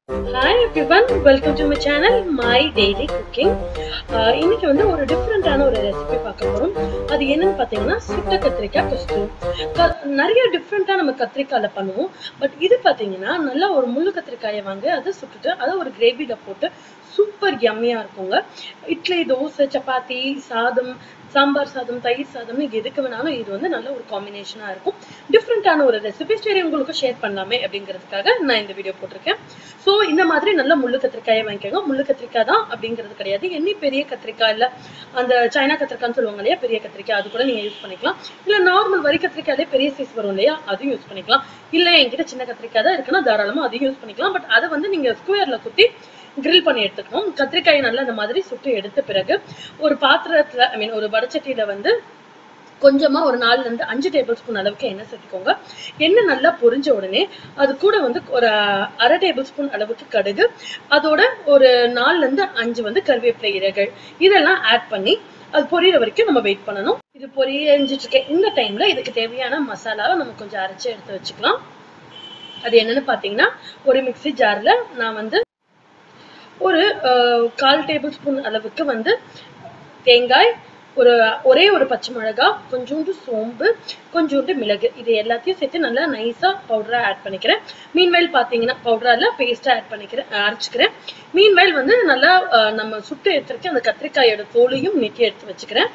hi everyone welcome to my channel my daily cooking இன்னைக்கு வந்து ஒரு டிஃப்ரெண்டான ஒரு ரெசிபி பார்க்க போறோம் அது என்னன்னு பார்த்தீங்கன்னா சுட்ட கத்திரிக்காய் குஸ்து க- நிறைய டிஃப்ரெண்டா நம்ம கத்திரிக்காயில பண்ணுவோம் பட் இது பார்த்தீங்கன்னா நல்லா ஒரு முள்ளு கத்திரிக்காயை வாங்கி அதை சுட்டுட்டு அதை ஒரு கிரேவில போட்டு சூப்பர் யம்மியா இருக்குங்க இட்லி தோசை சப்பாத்தி சாதம் சாம்பார் சாதம் தயிர் சாதம் இது எதுக்கு வேணாலும் இது வந்து நல்ல ஒரு காம்பினேஷனா இருக்கும் டிஃப்ரெண்டான ஒரு ரெசிபி சரி உங்களுக்கு ஷேர் பண்ணலாமே அப்படிங்கிறதுக்காக நான் இந்த வீடியோ போட்டிருக்கேன் ஸோ இந்த மாதிரி நல்ல முள்ளு கத்திரிக்காயை வாங்கிக்கோங்க முள்ளு கத்திரிக்காய் தான் அப்படிங்கிறது கிடையாது என்ன பெரிய கத்திரிக்காய் இல்ல அந்த சைனா கத்திரிக்காய்னு சொல்லுவாங்க இல்லையா பெரிய கத்திரிக்காய் அது கூட நீங்க யூஸ் பண்ணிக்கலாம் இல்ல நார்மல் வரி கத்திரிக்காயிலே பெரிய சைஸ் வரும் இல்லையா அதையும் யூஸ் பண்ணிக்கலாம் இல்ல என்கிட்ட சின்ன கத்திரிக்காய் தான் இருக்குன்னா தாராளமா அதையும் யூஸ் பண்ணிக்கலாம் பட் அதை வந்து நீங்க ஸ்கொயர்ல குத்தி கிரில் பண்ணி எடுத்துக்கணும் கத்திரிக்காயை நல்லா இந்த மாதிரி சுட்டு எடுத்த பிறகு ஒரு பாத்திரத்துல ஐ மீன் ஒரு வடச்சட்டியில வந்து கொஞ்சமா ஒரு நாலுல இருந்து அஞ்சு டேபிள் ஸ்பூன் அளவுக்கு எண்ணெய் சேர்த்துக்கோங்க எண்ணெய் நல்லா பொரிஞ்ச உடனே அது கூட வந்து ஒரு அரை டேபிள் ஸ்பூன் அளவுக்கு கடுகு அதோட ஒரு நாலுல இருந்து அஞ்சு வந்து கருவேப்பிலை இலைகள் இதெல்லாம் ஆட் பண்ணி அது பொரியிற வரைக்கும் நம்ம வெயிட் பண்ணணும் இது பொரியஞ்சிட்டு இருக்க இந்த டைம்ல இதுக்கு தேவையான மசாலாவை நம்ம கொஞ்சம் அரைச்சு எடுத்து வச்சுக்கலாம் அது என்னன்னு பாத்தீங்கன்னா ஒரு மிக்ஸி ஜார்ல நான் வந்து ஒரு அஹ், கால் டேபிள் ஸ்பூன் அளவுக்கு வந்து தேங்காய் ஒரு ஒரே ஒரு பச்சை மிளகாய் கொஞ்சோண்டு சோம்பு கொஞ்சோண்டு மிளகு இது எல்லாத்தையும் சேர்த்து நல்லா நைஸா பவுடரா ஆட் பண்ணிக்கிறேன் மீன்வைல் பாத்தீங்கன்னா பவுடரால பேஸ்டா ஆட் பண்ணிக்கிறேன் அஹ் அரைச்சுக்கிறேன் மீன்வைல் வந்து நல்லா அஹ், நம்ம சுட்டு எடுத்துருக்க அந்த கத்திரிக்காயோட தோலையும் நீக்கி எடுத்து வச்சுக்கிறேன்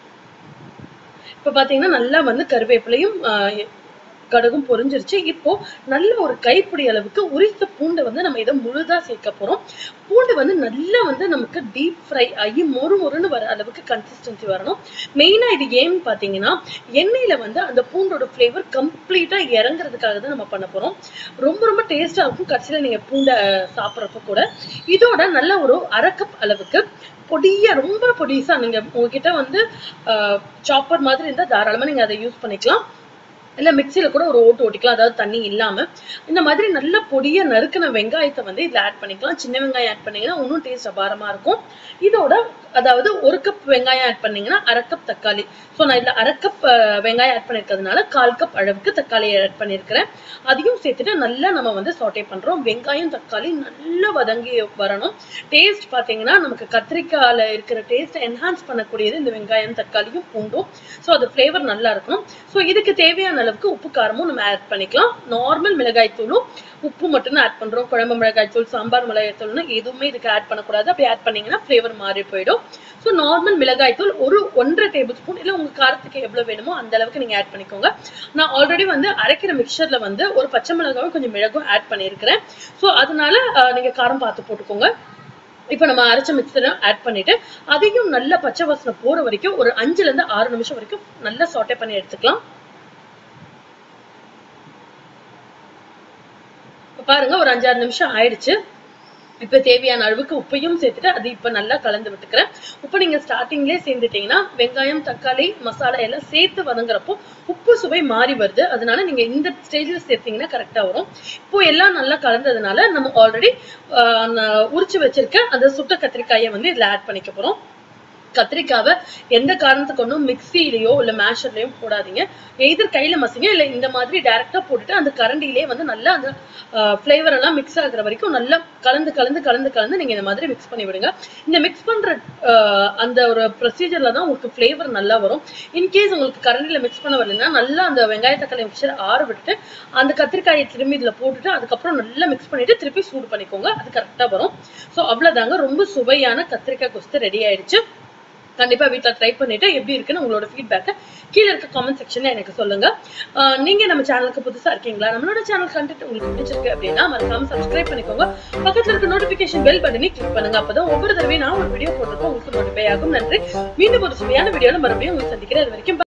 இப்ப பாத்தீங்கன்னா நல்லா வந்து கருவேப்பிலையும் அஹ், கடுகும் பொரிஞ்சிருச்சு இப்போ நல்ல ஒரு கைப்பிடி அளவுக்கு உரித்த பூண்டை வந்து நம்ம இதை முழுதா சேர்க்க போறோம் பூண்டு வந்து நல்லா வந்து நமக்கு டீப் ஃப்ரை ஆகி மொறு மொறுன்னு வர அளவுக்கு கன்சிஸ்டன்சி வரணும் மெயினா இது ஏன்னு பாத்தீங்கன்னா எண்ணெயில வந்து அந்த பூண்டோட ஃப்ளேவர் கம்ப்ளீட்டா இறங்குறதுக்காக தான் நம்ம பண்ண போறோம் ரொம்ப ரொம்ப டேஸ்டா இருக்கும் கடைசியில நீங்க பூண்டை சாப்பிட்றப்ப கூட இதோட நல்ல ஒரு அரை கப் அளவுக்கு பொடியா ரொம்ப பொடிசா நீங்க உங்ககிட்ட வந்து சாப்பர் மாதிரி இருந்தா தாராளமா நீங்க அதை யூஸ் பண்ணிக்கலாம் இல்ல மிக்சியில கூட ஒரு ஓட்டு ஓட்டிக்கலாம் அதாவது தண்ணி இல்லாம இந்த மாதிரி நல்ல பொடிய நறுக்கின வெங்காயத்தை வந்து இதுல ஆட் பண்ணிக்கலாம் சின்ன வெங்காயம் ஆட் பண்ணீங்கன்னா இன்னும் டேஸ்ட் அபாரமா இருக்கும் இதோட அதாவது ஒரு கப் வெங்காயம் ஆட் பண்ணீங்கன்னா அரை கப் தக்காளி ஸோ நான் இதுல அரை கப் வெங்காயம் ஆட் பண்ணிருக்கிறதுனால கால் கப் அளவுக்கு தக்காளி ஆட் பண்ணிருக்கிறேன் அதையும் சேர்த்துட்டு நல்லா நம்ம வந்து சாட்டே பண்றோம் வெங்காயம் தக்காளி நல்லா வதங்கி வரணும் டேஸ்ட் பாத்தீங்கன்னா நமக்கு கத்திரிக்காயில இருக்கிற டேஸ்ட் என்ஹான்ஸ் பண்ணக்கூடியது இந்த வெங்காயம் தக்காளியும் பூண்டும் ஸோ அது ஃப்ளேவர் நல்லா இருக்கணும் ஸோ இதுக்கு தேவையான அளவுக்கு உப்பு காரமும் நம்ம ஆட் பண்ணிக்கலாம் நார்மல் மிளகாய் தூளும் உப்பு மட்டும் ஆட் பண்றோம் குழம்பு மிளகாய் தூள் சாம்பார் மிளகாய் தூள்னு எதுவுமே இதுக்கு ஆட் பண்ணக்கூடாது அப்படி ஆட் பண்ணீங்கன்னா ஃப்ளேவர் மாறி போயிடும் ஸோ நார்மல் மிளகாய் தூள் ஒரு ஒன்றரை டேபிள் ஸ்பூன் இல்லை உங்க காரத்துக்கு எவ்வளவு வேணுமோ அந்த அளவுக்கு நீங்க ஆட் பண்ணிக்கோங்க நான் ஆல்ரெடி வந்து அரைக்கிற மிக்சர்ல வந்து ஒரு பச்சை மிளகாயும் கொஞ்சம் மிளகும் ஆட் பண்ணியிருக்கிறேன் ஸோ அதனால அஹ், நீங்க காரம் பார்த்து போட்டுக்கோங்க இப்போ நம்ம அரைச்ச மிக்சரை ஆட் பண்ணிட்டு அதையும் நல்ல பச்சை வாசனை போற வரைக்கும் ஒரு அஞ்சுல இருந்து ஆறு நிமிஷம் வரைக்கும் நல்லா சாட்டே பண்ணி எடுத்துக்கலாம் இப்ப பாருங்க ஒரு அஞ்சாறு நிமிஷம் ஆயிடுச்சு இப்ப தேவையான அளவுக்கு உப்பையும் சேர்த்துட்டு அது இப்ப நல்லா கலந்து விட்டுக்கிறேன் உப்பு நீங்க ஸ்டார்டிங்லயே சேர்ந்துட்டீங்கன்னா வெங்காயம் தக்காளி மசாலா எல்லாம் சேர்த்து வதங்குறப்போ உப்பு சுவை மாறி வருது அதனால நீங்க இந்த ஸ்டேஜ்ல சேர்த்தீங்கன்னா கரெக்டா வரும் இப்போ எல்லாம் நல்லா கலந்ததுனால நம்ம ஆல்ரெடி உரிச்சு வச்சிருக்க அந்த சுட்ட கத்திரிக்காயை வந்து இதுல ஆட் பண்ணிக்க போறோம் கத்திரிக்காவை எந்த காரணத்துக்கு ஒன்றும் மிக்சியிலையோ இல்ல மேஷர்லயோ போடாதீங்க எதிர் கையில மசிங்க இல்ல இந்த மாதிரி டைரக்டா போட்டுட்டு அந்த கரண்டிலே வந்து நல்லா அந்த ஃப்ளேவர் எல்லாம் மிக்ஸ் ஆகுற வரைக்கும் நல்லா கலந்து கலந்து கலந்து கலந்து நீங்க இந்த மாதிரி மிக்ஸ் பண்ணி விடுங்க இந்த மிக்ஸ் பண்ற ஆஹ், அந்த ஒரு ப்ரொசீஜர்ல தான் உங்களுக்கு ஃப்ளேவர் நல்லா வரும் இன்கேஸ் உங்களுக்கு கரண்டில மிக்ஸ் பண்ண வரலைன்னா நல்லா அந்த வெங்காய தக்காளி மிக்சர் ஆற விட்டுட்டு அந்த கத்திரிக்காயை திரும்பி இதுல போட்டுட்டு அதுக்கப்புறம் நல்லா மிக்ஸ் பண்ணிட்டு திருப்பி சூடு பண்ணிக்கோங்க அது கரெக்டா வரும் ஸோ அவ்வளவுதாங்க ரொம்ப சுவையான கத்திரிக்காய் குஸ்து ரெடி ஆயிடுச்சு கண்டிப்பா வீட்ல ட்ரை பண்ணிட்டு எப்படி இருக்குன்னு உங்களோட ஃபீட்பேக்கை கீழே இருக்க காமெண்ட் செக்ஷன்ல எனக்கு சொல்லுங்க ஆஹ் நீங்க நம்ம சேனலுக்கு புதுசா இருக்கீங்களா நம்மளோட சேனல் கண்டென்ட் உங்களுக்கு பிடிச்சிருக்கு அப்படின்னா மறக்காம சப்ஸ்கிரைப் பண்ணிக்கோங்க பக்கத்துல இருக்க நோட்டிபிகேஷன் பெல் பட்டனை கிளிக் பண்ணுங்க அப்பதான் ஒவ்வொரு தடவையும் நான் ஒரு வீடியோ போடுறப்போ உங்களுக்கு நோட்டிஃபை ஆகும் நன்றி மீண்டும் ஒரு சுவையான வீடியோல மறுபடியும் உங்களுக்கு சந்திக்கிறேன் அது வரைக்கும்